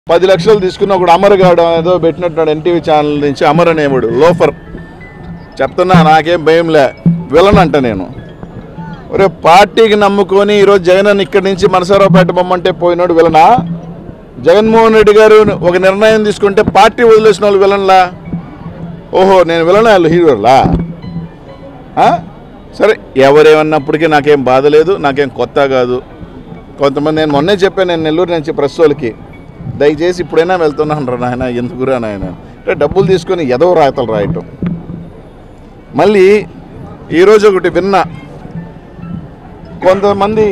పది లక్షలు తీసుకున్న ఒకడు అమర్ గాడు ఏదో పెట్టినట్టున్నాడు ఎన్టీవీ ఛానల్ నుంచి అమర్ అనేవాడు లోఫర్ చెప్తున్నా నాకేం భయంలే విలన్ అంట నేను ఒరే పార్టీకి నమ్ముకొని ఈరోజు జగన్ అన్న ఇక్కడి నుంచి మనసారావుపేట బొమ్మంటే పోయినోడు విలనా జగన్మోహన్ రెడ్డి గారు ఒక నిర్ణయం తీసుకుంటే పార్టీ వదిలేసిన వాళ్ళు విలన్లా ఓహో నేను విలనా వాళ్ళు హీరోలా ఆ? సరే ఎవరేమన్నప్పటికీ నాకేం బాధ లేదు నాకేం కొత్త కాదు కొంతమంది నేను మొన్నే చెప్పాను నేను నెల్లూరు నుంచి ప్రెస్ వాళ్ళకి దయచేసి ఇప్పుడైనా వెళ్తున్నాను రా నాయన ఎందుకురా నాయన అంటే డబ్బులు తీసుకొని ఎదవ రాతలు రాయటం మళ్ళీ ఈరోజు ఒకటి విన్నా కొంతమంది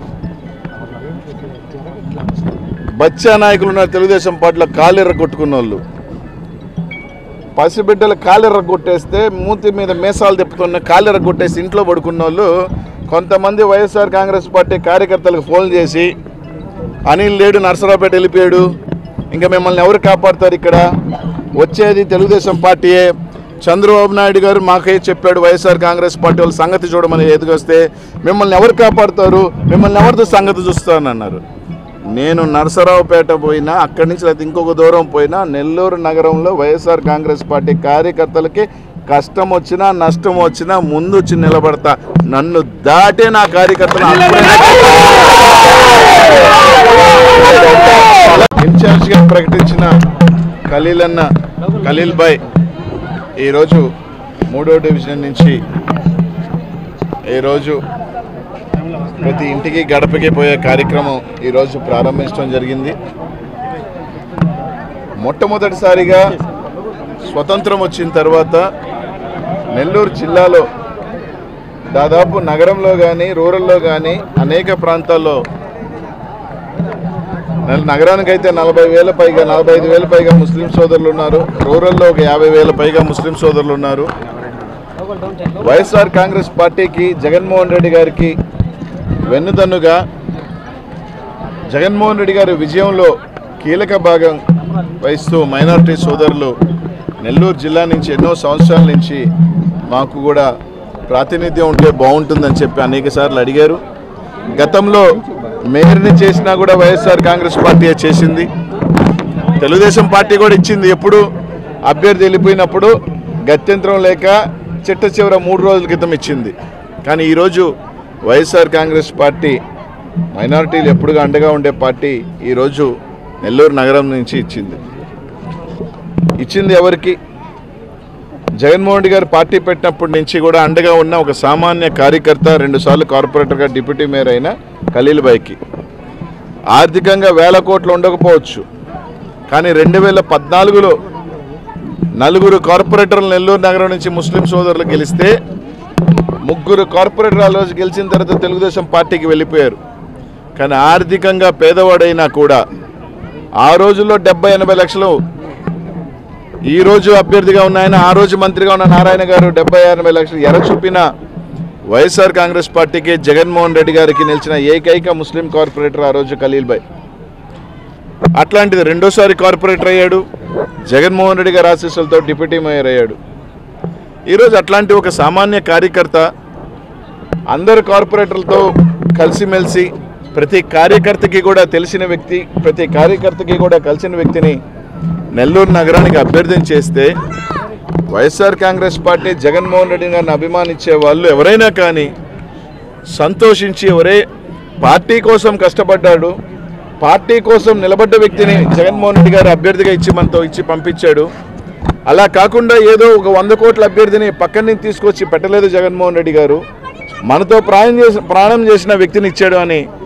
బచ్చా నాయకులు ఉన్నారు తెలుగుదేశం పార్టీలో కాలెర్ర కొట్టుకున్న వాళ్ళు పసిబిడ్డలు కాలెర్ర కొట్టేస్తే మూతి మీద మీసాలు తిప్పుతున్న కాలెర్ర కొట్టేసి ఇంట్లో పడుకున్న వాళ్ళు కొంతమంది వైఎస్ఆర్ కాంగ్రెస్ పార్టీ కార్యకర్తలకు ఫోన్ చేసి అనిల్ లేడు నర్సరావుపేట వెళ్ళిపోయాడు ఇంకా మిమ్మల్ని ఎవరు కాపాడుతారు ఇక్కడ వచ్చేది తెలుగుదేశం పార్టీయే చంద్రబాబు నాయుడు గారు మాకే చెప్పాడు వైఎస్ఆర్ కాంగ్రెస్ పార్టీ వాళ్ళ సంగతి చూడమని ఎదుగొస్తే మిమ్మల్ని ఎవరు కాపాడుతారు మిమ్మల్ని ఎవరితో సంగతి చూస్తానన్నారు నేను నరసరావుపేట పోయినా అక్కడి నుంచి లేకపోతే ఇంకొక దూరం పోయినా నెల్లూరు నగరంలో వైఎస్ఆర్ కాంగ్రెస్ పార్టీ కార్యకర్తలకి కష్టం వచ్చినా నష్టం వచ్చినా ముందు వచ్చి నిలబడతా నన్ను దాటే నా కార్యకర్తలు అప్పుడే ఇన్ఛార్జిగా ప్రకటించిన ఖలీల్ అన్న ఖలీల్ బాయ్ ఈరోజు మూడో డివిజన్ నుంచి ఈరోజు ప్రతి ఇంటికి గడపకి పోయే కార్యక్రమం ఈరోజు ప్రారంభించడం జరిగింది మొట్టమొదటిసారిగా స్వతంత్రం వచ్చిన తర్వాత నెల్లూరు జిల్లాలో దాదాపు నగరంలో కానీ రూరల్లో కానీ అనేక ప్రాంతాల్లో నెల- నగరానికైతే నలభై వేల పైగా నలభై ఐదు వేల పైగా ముస్లిం సోదరులు ఉన్నారు రూరల్లో ఒక యాభై వేల పైగా ముస్లిం సోదరులు ఉన్నారు వైఎస్ఆర్ కాంగ్రెస్ పార్టీకి జగన్మోహన్ రెడ్డి గారికి వెన్నుదన్నుగా జగన్మోహన్ రెడ్డి గారి విజయంలో కీలక భాగం వహిస్తూ మైనారిటీ సోదరులు నెల్లూరు జిల్లా నుంచి ఎన్నో సంవత్సరాల నుంచి మాకు కూడా ప్రాతినిధ్యం ఉంటే బాగుంటుందని చెప్పి అనేక సార్లు అడిగారు గతంలో మేయర్ని చేసినా కూడా వైఎస్ఆర్ కాంగ్రెస్ పార్టీ చేసింది తెలుగుదేశం పార్టీ కూడా ఇచ్చింది ఎప్పుడు అభ్యర్థి వెళ్ళిపోయినప్పుడు గత్యంతరం లేక చిట్ట చివర మూడు రోజుల క్రితం ఇచ్చింది కానీ ఈరోజు వైఎస్ఆర్ కాంగ్రెస్ పార్టీ మైనారిటీలు ఎప్పుడుగా అండగా ఉండే పార్టీ ఈరోజు నెల్లూరు నగరం నుంచి ఇచ్చింది ఇచ్చింది ఎవరికి జగన్మోహన్ రెడ్డి గారు పార్టీ పెట్టినప్పటి నుంచి కూడా అండగా ఉన్న ఒక సామాన్య కార్యకర్త రెండుసార్లు కార్పొరేటర్గా డిప్యూటీ మేయర్ అయిన ఖలీల్ బాయ్కి ఆర్థికంగా వేల కోట్లు ఉండకపోవచ్చు కానీ రెండు వేల పద్నాలుగులో నలుగురు కార్పొరేటర్లు నెల్లూరు నగరం నుంచి ముస్లిం సోదరులు గెలిస్తే ముగ్గురు కార్పొరేటర్ ఆ రోజు గెలిచిన తర్వాత తెలుగుదేశం పార్టీకి వెళ్ళిపోయారు కానీ ఆర్థికంగా పేదవాడైనా కూడా ఆ రోజుల్లో డెబ్బై ఎనభై లక్షలు ఈ రోజు అభ్యర్థిగా ఉన్న ఆయన ఆ రోజు మంత్రిగా ఉన్న నారాయణ గారు డెబ్బై ఎనభై లక్షలు ఎర చూపిన వైఎస్ఆర్ కాంగ్రెస్ పార్టీకి జగన్మోహన్ రెడ్డి గారికి నిలిచిన ఏకైక ముస్లిం కార్పొరేటర్ ఆ రోజు ఖలీల్ భాయ్ అట్లాంటిది రెండోసారి కార్పొరేటర్ అయ్యాడు జగన్మోహన్ రెడ్డి గారి ఆశీస్సులతో డిప్యూటీ మేయర్ అయ్యాడు ఈరోజు అట్లాంటి ఒక సామాన్య కార్యకర్త అందరు కార్పొరేటర్లతో కలిసిమెలిసి ప్రతి కార్యకర్తకి కూడా తెలిసిన వ్యక్తి ప్రతి కార్యకర్తకి కూడా కలిసిన వ్యక్తిని నెల్లూరు నగరానికి అభ్యర్థన చేస్తే వైఎస్ఆర్ కాంగ్రెస్ పార్టీ జగన్మోహన్ రెడ్డి గారిని అభిమానించే వాళ్ళు ఎవరైనా కానీ సంతోషించి ఎవరే పార్టీ కోసం కష్టపడ్డాడు పార్టీ కోసం నిలబడ్డ వ్యక్తిని జగన్మోహన్ రెడ్డి గారు అభ్యర్థిగా ఇచ్చి మనతో ఇచ్చి పంపించాడు అలా కాకుండా ఏదో ఒక వంద కోట్ల అభ్యర్థిని పక్కన నుంచి తీసుకొచ్చి పెట్టలేదు జగన్మోహన్ రెడ్డి గారు మనతో ప్రాణం చేసిన ప్రాణం చేసిన వ్యక్తిని ఇచ్చాడు అని